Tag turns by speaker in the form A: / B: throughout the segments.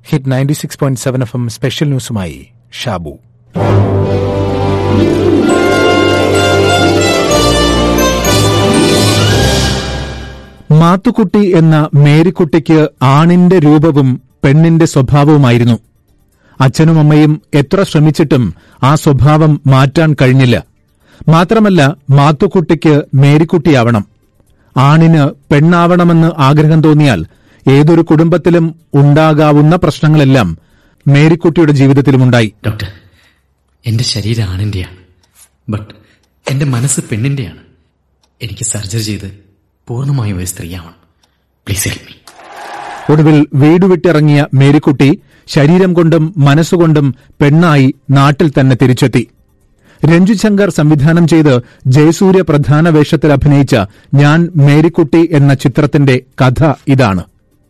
A: hit ninety six point seven F M special ന്യൂസുമായി ഷാബു മാത്തുക്കുട്ടി എന്ന മേരിക്കുട്ടിക്ക് ആണിന്റെ രൂപവും പെണ്ണിന്റെ സ്വഭാവവുമായിരുന്നു അച്ഛനും അമ്മയും എത്ര ശ്രമിച്ചിട്ടും ആ സ്വഭാവം മാറ്റാൻ കഴിഞ്ഞില്ല മാത്രമല്ല മാത്തുക്കുട്ടിക്ക് മേരിക്കുട്ടിയാവണം ആണിന് പെണ്ണാവണമെന്ന് ആഗ്രഹം തോന്നിയാൽ ഏതൊരു കുടുംബത്തിലും ഉണ്ടാകാവുന്ന പ്രശ്നങ്ങളെല്ലാം മേരിക്കുട്ടിയുടെ ജീവിതത്തിലുമുണ്ടായി
B: ഡോക്ടർ എന്റെ ശരീരം ആണിന്റെയാണ് ബട്ട് എന്റെ മനസ്സ് പെണ്ണിന്റെയാണ് എനിക്ക് സർജറി ചെയ്ത് പൂർണ്ണമായും ഒരു സ്ത്രീയാവണം പ്ലീസ് ഹെൽപ്പ് മീ
A: ഒടുവിൽ വീട് വിട്ടിറങ്ങിയ മേരിക്കുട്ടി ശരീരം കൊണ്ടും മനസ്സുകൊണ്ടും പെണ്ണായി നാട്ടിൽ തന്നെ തിരിച്ചെത്തി രഞ്ജു ശങ്കർ സംവിധാനം ചെയ്ത് ജയസൂര്യ പ്രധാന വേഷത്തിൽ അഭിനയിച്ച ഞാൻ മേരിക്കുട്ടി എന്ന ചിത്രത്തിന്റെ കഥ ഇതാണ്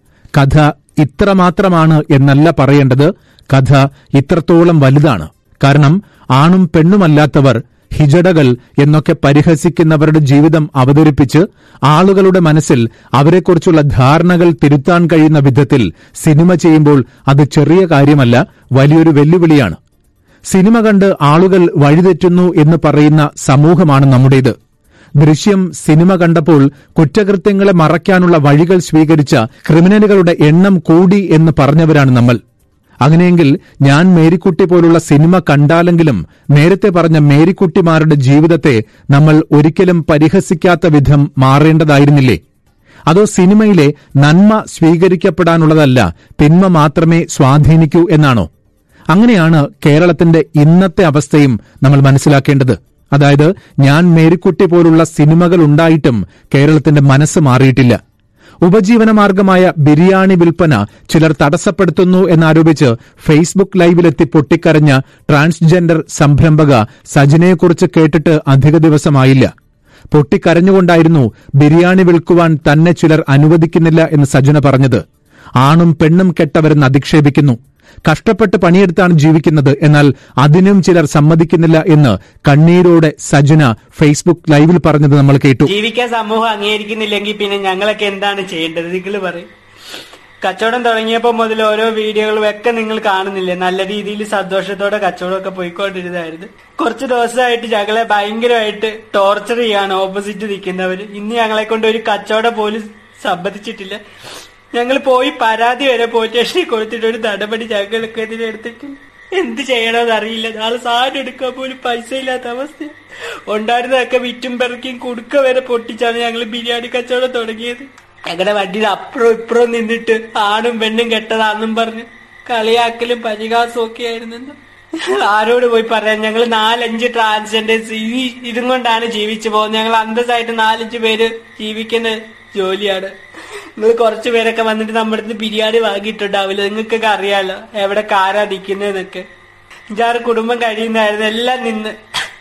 A: കഥ ഇത്രമാത്രമാണ് എന്നല്ല പറയേണ്ടത് കഥ ഇത്രത്തോളം വലുതാണ് കാരണം ആണും പെണ്ണുമല്ലാത്തവർ ഹിജടകൾ എന്നൊക്കെ പരിഹസിക്കുന്നവരുടെ ജീവിതം അവതരിപ്പിച്ച് ആളുകളുടെ മനസ്സിൽ അവരെക്കുറിച്ചുള്ള ധാരണകൾ തിരുത്താൻ കഴിയുന്ന വിധത്തിൽ സിനിമ ചെയ്യുമ്പോൾ അത് ചെറിയ കാര്യമല്ല വലിയൊരു വെല്ലുവിളിയാണ് സിനിമ കണ്ട് ആളുകൾ വഴിതെറ്റുന്നു എന്ന് പറയുന്ന സമൂഹമാണ് നമ്മുടേത് ദൃശ്യം സിനിമ കണ്ടപ്പോൾ കുറ്റകൃത്യങ്ങളെ മറയ്ക്കാനുള്ള വഴികൾ സ്വീകരിച്ച ക്രിമിനലുകളുടെ എണ്ണം കൂടി എന്ന് പറഞ്ഞവരാണ് നമ്മൾ അങ്ങനെയെങ്കിൽ ഞാൻ മേരിക്കുട്ടി പോലുള്ള സിനിമ കണ്ടാലെങ്കിലും നേരത്തെ പറഞ്ഞ മേരിക്കുട്ടിമാരുടെ ജീവിതത്തെ നമ്മൾ ഒരിക്കലും പരിഹസിക്കാത്ത വിധം മാറേണ്ടതായിരുന്നില്ലേ അതോ സിനിമയിലെ നന്മ സ്വീകരിക്കപ്പെടാനുള്ളതല്ല തിന്മ മാത്രമേ സ്വാധീനിക്കൂ എന്നാണോ അങ്ങനെയാണ് കേരളത്തിന്റെ ഇന്നത്തെ അവസ്ഥയും നമ്മൾ മനസ്സിലാക്കേണ്ടത് അതായത് ഞാൻ മേരിക്കുട്ടി പോലുള്ള സിനിമകൾ ഉണ്ടായിട്ടും കേരളത്തിന്റെ മനസ്സ് മാറിയിട്ടില്ല ഉപജീവനമാർഗമായ ബിരിയാണി വിൽപ്പന ചിലർ തടസ്സപ്പെടുത്തുന്നു എന്നാരോപിച്ച് ഫേസ്ബുക്ക് ലൈവിലെത്തി പൊട്ടിക്കരഞ്ഞ ട്രാൻസ്ജെൻഡർ സംരംഭക സജിനയെക്കുറിച്ച് കേട്ടിട്ട് അധിക ദിവസമായില്ല പൊട്ടിക്കരഞ്ഞുകൊണ്ടായിരുന്നു ബിരിയാണി വിൽക്കുവാൻ തന്നെ ചിലർ അനുവദിക്കുന്നില്ല എന്ന് സജന പറഞ്ഞത് ആണും പെണ്ണും കെട്ടവരെന്ന് അധിക്ഷേപിക്കുന്നു കഷ്ടപ്പെട്ട് പണിയെടുത്താണ് ജീവിക്കുന്നത് എന്നാൽ അതിനും ചിലർ സമ്മതിക്കുന്നില്ല എന്ന് കണ്ണീരോടെ സജന ഫേസ്ബുക്ക് ലൈവിൽ പറഞ്ഞത് നമ്മൾ കേട്ടു
C: ജീവിക്കാൻ സമൂഹം അംഗീകരിക്കുന്നില്ലെങ്കിൽ പിന്നെ ഞങ്ങളൊക്കെ എന്താണ് ചെയ്യേണ്ടത് നിങ്ങൾ പറയും കച്ചവടം തുടങ്ങിയപ്പോൾ മുതൽ ഓരോ വീഡിയോകളും ഒക്കെ നിങ്ങൾ കാണുന്നില്ലേ നല്ല രീതിയിൽ സന്തോഷത്തോടെ കച്ചവടമൊക്കെ പോയിക്കൊണ്ടിരുന്നതായിരുന്നു കുറച്ച് ദിവസമായിട്ട് ഞങ്ങളെ ഭയങ്കരമായിട്ട് ടോർച്ചർ ചെയ്യാണ് ഓപ്പോസിറ്റ് നിൽക്കുന്നവര് ഇന്ന് ഞങ്ങളെ കൊണ്ട് ഒരു കച്ചവടം പോലും സമ്മതിച്ചിട്ടില്ല ഞങ്ങൾ പോയി പരാതി വരെ പോലീസ് സ്റ്റേഷനിൽ കൊടുത്തിട്ട് ഒരു നടപടി ഞങ്ങൾക്ക് എതിരെ എടുത്തിട്ടില്ല എന്ത് ചെയ്യണമെന്ന് അറിയില്ല നാളെ സാധനം എടുക്കാൻ പോലും പൈസ ഇല്ലാത്ത അവസ്ഥ ഉണ്ടായിരുന്നതൊക്കെ വിറ്റും പെറുക്കിയും കുടുക്ക വരെ പൊട്ടിച്ചാണ് ഞങ്ങൾ ബിരിയാണി കച്ചവടം തുടങ്ങിയത് ഞങ്ങളുടെ വണ്ടിയിൽ അപ്പുറം ഇപ്പുറം നിന്നിട്ട് ആണും പെണ്ണും കെട്ടതാന്നും പറഞ്ഞ് കളിയാക്കലും പരിഹാസവും ഒക്കെ ആയിരുന്നു ആരോട് പോയി പറയാൻ ഞങ്ങൾ നാലഞ്ച് ട്രാൻസ്ജെൻഡേഴ്സ് ഈ ഇതും കൊണ്ടാണ് ജീവിച്ചു പോകുന്നത് ഞങ്ങൾ അന്തസ്സായിട്ട് നാലഞ്ച് പേര് ജീവിക്കുന്ന ജോലിയാണ് നിങ്ങൾ കുറച്ചു പേരൊക്കെ വന്നിട്ട് നമ്മുടെ അടുത്ത് ബിരിയാണി വാങ്ങിയിട്ടുണ്ടാവില്ല നിങ്ങൾക്കൊക്കെ അറിയാലോ എവിടെ കാരാ നിൽക്കുന്നതെന്നൊക്കെ അഞ്ചാറ് കുടുംബം കഴിയുന്നതായിരുന്നു എല്ലാം നിന്ന്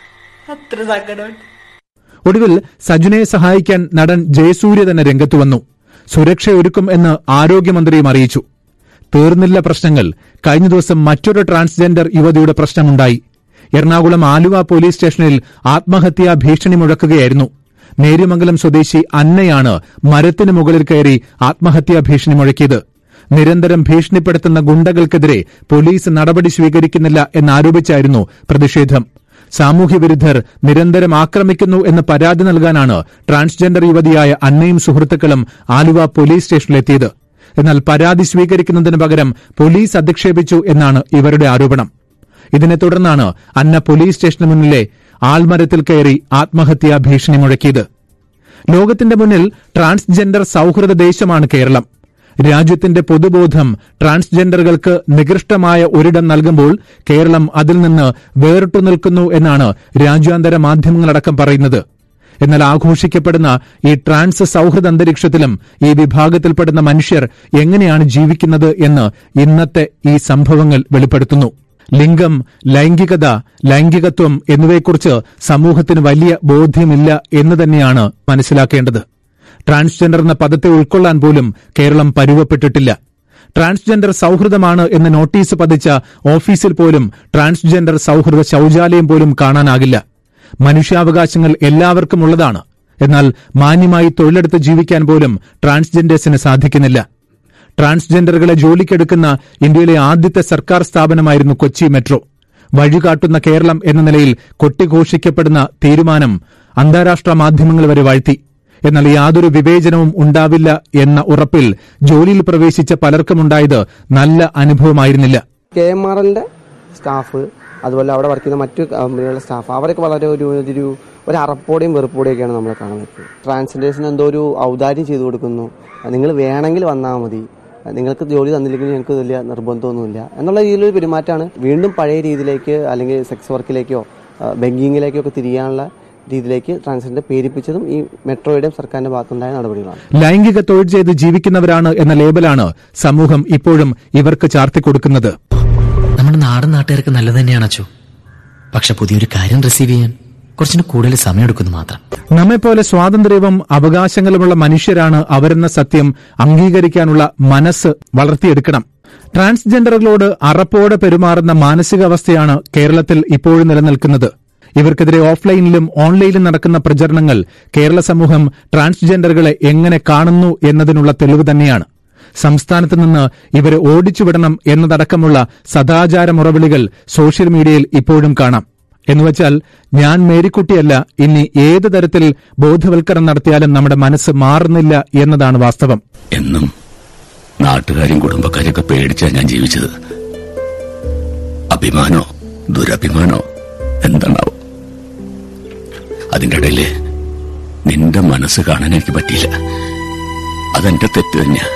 C: അത്ര സങ്കടമുണ്ട്
A: ഒടുവിൽ സജുനയെ സഹായിക്കാൻ നടൻ ജയസൂര്യ തന്നെ രംഗത്തു വന്നു സുരക്ഷയൊരുക്കും എന്ന് ആരോഗ്യമന്ത്രിയും അറിയിച്ചു തീർന്നില്ല പ്രശ്നങ്ങൾ കഴിഞ്ഞ ദിവസം മറ്റൊരു ട്രാൻസ്ജെൻഡർ യുവതിയുടെ പ്രശ്നമുണ്ടായി എറണാകുളം ആലുവ പോലീസ് സ്റ്റേഷനിൽ ആത്മഹത്യാ ഭീഷണി മുഴക്കുകയായിരുന്നു നേര്യമംഗലം സ്വദേശി അന്നയാണ് മരത്തിന് മുകളിൽ കയറി ആത്മഹത്യാ ഭീഷണി മുഴക്കിയത് നിരന്തരം ഭീഷണിപ്പെടുത്തുന്ന ഗുണ്ടകൾക്കെതിരെ പോലീസ് നടപടി സ്വീകരിക്കുന്നില്ല എന്നാരോപിച്ചായിരുന്നു പ്രതിഷേധം സാമൂഹ്യവിരുദ്ധർ നിരന്തരം ആക്രമിക്കുന്നു എന്ന് പരാതി നൽകാനാണ് ട്രാൻസ്ജെൻഡർ യുവതിയായ അന്നയും സുഹൃത്തുക്കളും ആലുവ പോലീസ് സ്റ്റേഷനിലെത്തിയത് എന്നാൽ പരാതി സ്വീകരിക്കുന്നതിന് പകരം പോലീസ് അധിക്ഷേപിച്ചു എന്നാണ് ഇവരുടെ ആരോപണം ഇതിനെ തുടർന്നാണ് അന്ന പോലീസ് സ്റ്റേഷന് മുന്നിലെ ആൾമരത്തിൽ കയറി ആത്മഹത്യാ ഭീഷണി മുഴക്കിയത് ലോകത്തിന്റെ മുന്നിൽ ട്രാൻസ്ജെൻഡർ സൌഹൃദ ദേശമാണ് കേരളം രാജ്യത്തിന്റെ പൊതുബോധം ട്രാൻസ്ജെൻഡറുകൾക്ക് നികൃഷ്ടമായ ഒരിടം നൽകുമ്പോൾ കേരളം അതിൽ നിന്ന് വേറിട്ടു നിൽക്കുന്നു എന്നാണ് രാജ്യാന്തര മാധ്യമങ്ങളടക്കം പറയുന്നത് എന്നാൽ ആഘോഷിക്കപ്പെടുന്ന ഈ ട്രാൻസ് സൌഹൃദ അന്തരീക്ഷത്തിലും ഈ വിഭാഗത്തിൽപ്പെടുന്ന മനുഷ്യർ എങ്ങനെയാണ് ജീവിക്കുന്നത് എന്ന് ഇന്നത്തെ ഈ സംഭവങ്ങൾ വെളിപ്പെടുത്തുന്നു ലിംഗം ലൈംഗികത ലൈംഗികത്വം എന്നിവയെക്കുറിച്ച് സമൂഹത്തിന് വലിയ ബോധ്യമില്ല എന്ന് തന്നെയാണ് മനസ്സിലാക്കേണ്ടത് ട്രാൻസ്ജെൻഡർ എന്ന പദത്തെ ഉൾക്കൊള്ളാൻ പോലും കേരളം പരുവപ്പെട്ടിട്ടില്ല ട്രാൻസ്ജെൻഡർ സൌഹൃദമാണ് എന്ന് നോട്ടീസ് പതിച്ച ഓഫീസിൽ പോലും ട്രാൻസ്ജെൻഡർ സൌഹൃദ ശൌചാലയം പോലും കാണാനാകില്ല മനുഷ്യാവകാശങ്ങൾ എല്ലാവർക്കും ഉള്ളതാണ് എന്നാൽ മാന്യമായി തൊഴിലെടുത്ത് ജീവിക്കാൻ പോലും ട്രാൻസ്ജെൻഡേഴ്സിന് സാധിക്കുന്നില്ല ട്രാൻസ്ജെൻഡറുകളെ ജോലിക്കെടുക്കുന്ന ഇന്ത്യയിലെ ആദ്യത്തെ സർക്കാർ സ്ഥാപനമായിരുന്നു കൊച്ചി മെട്രോ വഴികാട്ടുന്ന കേരളം എന്ന നിലയിൽ കൊട്ടിഘോഷിക്കപ്പെടുന്ന തീരുമാനം അന്താരാഷ്ട്ര മാധ്യമങ്ങൾ വരെ വാഴ്ത്തി എന്നാൽ യാതൊരു വിവേചനവും ഉണ്ടാവില്ല എന്ന ഉറപ്പിൽ ജോലിയിൽ പ്രവേശിച്ച പലർക്കുമുണ്ടായത് നല്ല അനുഭവമായിരുന്നില്ല
D: കെ എം ആർ എല്ലിന്റെ സ്റ്റാഫ് അതുപോലെ അവിടെ വർക്ക് ചെയ്യുന്ന മറ്റു കമ്പനികളുടെ സ്റ്റാഫ് അവരൊക്കെ വളരെ ഒരു ഒരു ഒരു അറപ്പോടെയും വെറുപ്പോടെയൊക്കെയാണ് നമ്മൾ കാണുന്നത് ട്രാൻസ്ലേഷന് എന്തോ ഒരു ഔദാര്യം ചെയ്തു കൊടുക്കുന്നു നിങ്ങൾ വേണമെങ്കിൽ വന്നാൽ മതി നിങ്ങൾക്ക് ജോലി തന്നില്ലെങ്കിൽ ഞങ്ങൾക്ക് വലിയ നിർബന്ധമൊന്നുമില്ല എന്നുള്ള രീതിയിലൊരു പെരുമാറ്റമാണ് വീണ്ടും പഴയ രീതിയിലേക്ക് അല്ലെങ്കിൽ സെക്സ് വർക്കിലേക്കോ ബെങ്കിങ്ങിലേക്കോ ഒക്കെ തിരിയാനുള്ള രീതിയിലേക്ക് ട്രാൻസ്ജെൻഡർ പേരിപ്പിച്ചതും ഈ മെട്രോയുടെയും സർക്കാരിന്റെ ഭാഗത്തുണ്ടായ നടപടികളാണ്
A: ലൈംഗിക തൊഴിൽ ചെയ്ത് ജീവിക്കുന്നവരാണ് എന്ന ലേബലാണ് സമൂഹം ഇപ്പോഴും ഇവർക്ക് ചാർത്തിക്കൊടുക്കുന്നത്
B: നമ്മുടെ നാടൻ നാട്ടുകാർക്ക് നല്ലത് തന്നെയാണ് അച്ചു പക്ഷെ പുതിയൊരു കാര്യം റിസീവ് ചെയ്യാൻ കുറച്ചിന് കൂടുതൽ സമയമെടുക്കുന്നു മാത്രം
A: നമ്മെപ്പോലെ സ്വാതന്ത്ര്യവും അവകാശങ്ങളുമുള്ള മനുഷ്യരാണ് അവരെന്ന സത്യം അംഗീകരിക്കാനുള്ള മനസ്സ് വളർത്തിയെടുക്കണം ട്രാൻസ്ജെൻഡറുകളോട് അറപ്പോടെ പെരുമാറുന്ന മാനസികാവസ്ഥയാണ് കേരളത്തിൽ ഇപ്പോഴും നിലനിൽക്കുന്നത് ഇവർക്കെതിരെ ഓഫ്ലൈനിലും ഓൺലൈനിലും നടക്കുന്ന പ്രചരണങ്ങൾ കേരള സമൂഹം ട്രാൻസ്ജെൻഡറുകളെ എങ്ങനെ കാണുന്നു എന്നതിനുള്ള തെളിവ് തന്നെയാണ് സംസ്ഥാനത്ത് നിന്ന് ഇവരെ ഓടിച്ചുവിടണം എന്നതടക്കമുള്ള സദാചാര മുറവിളികൾ സോഷ്യൽ മീഡിയയിൽ ഇപ്പോഴും കാണാം എന്നുവച്ചാൽ ഞാൻ മേരിക്കുട്ടിയല്ല ഇനി ഏത് തരത്തിൽ ബോധവൽക്കരണം നടത്തിയാലും നമ്മുടെ മനസ്സ് മാറുന്നില്ല എന്നതാണ് വാസ്തവം
E: എന്നും നാട്ടുകാരും കുടുംബക്കാരൊക്കെ പേടിച്ചാ ഞാൻ ജീവിച്ചത് അഭിമാനോ ദുരഭിമാനോ എന്താണാവോ അതിന്റെ ഇടയില് നിന്റെ മനസ്സ് കാണാൻ എനിക്ക് പറ്റിയില്ല അതെന്റെ തെറ്റ് തന്നെയാ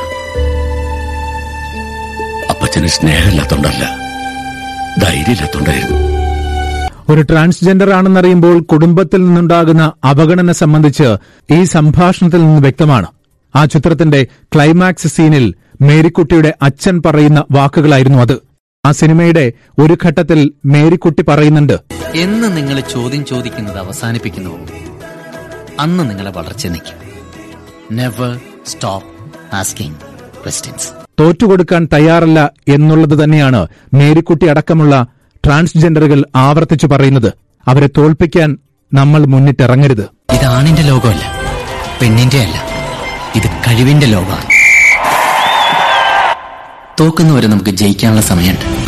E: അപ്പച്ചന് സ്നേഹമില്ലാത്തോണ്ടല്ല ധൈര്യമില്ലാത്തോണ്ടായിരുന്നു
A: ഒരു ട്രാൻസ്ജെൻഡർ ആണെന്നറിയുമ്പോൾ കുടുംബത്തിൽ നിന്നുണ്ടാകുന്ന അവഗണന സംബന്ധിച്ച് ഈ സംഭാഷണത്തിൽ നിന്ന് വ്യക്തമാണ് ആ ചിത്രത്തിന്റെ ക്ലൈമാക്സ് സീനിൽ മേരിക്കുട്ടിയുടെ അച്ഛൻ പറയുന്ന വാക്കുകളായിരുന്നു അത് ആ സിനിമയുടെ ഒരു ഘട്ടത്തിൽ മേരിക്കുട്ടി പറയുന്നുണ്ട്
B: എന്ന് നിങ്ങൾ ചോദ്യം ചോദിക്കുന്നത് അവസാനിപ്പിക്കുന്നുവോ അന്ന് നിങ്ങളെ വളർച്ച നിൽക്കും നെവർ സ്റ്റോപ്പ് ആസ്കിംഗ് ക്വസ്റ്റ്യൻസ്
A: തോറ്റുകൊടുക്കാൻ തയ്യാറല്ല എന്നുള്ളത് തന്നെയാണ് മേരിക്കുട്ടി അടക്കമുള്ള ട്രാൻസ്ജെൻഡറുകൾ ആവർത്തിച്ചു പറയുന്നത് അവരെ തോൽപ്പിക്കാൻ നമ്മൾ മുന്നിട്ടിറങ്ങരുത്
B: ഇത് ആണിന്റെ ലോകമല്ല പെണ്ണിന്റെ അല്ല ഇത് കഴിവിന്റെ ലോകമാണ് തോക്കുന്നവരെ നമുക്ക് ജയിക്കാനുള്ള സമയമുണ്ട്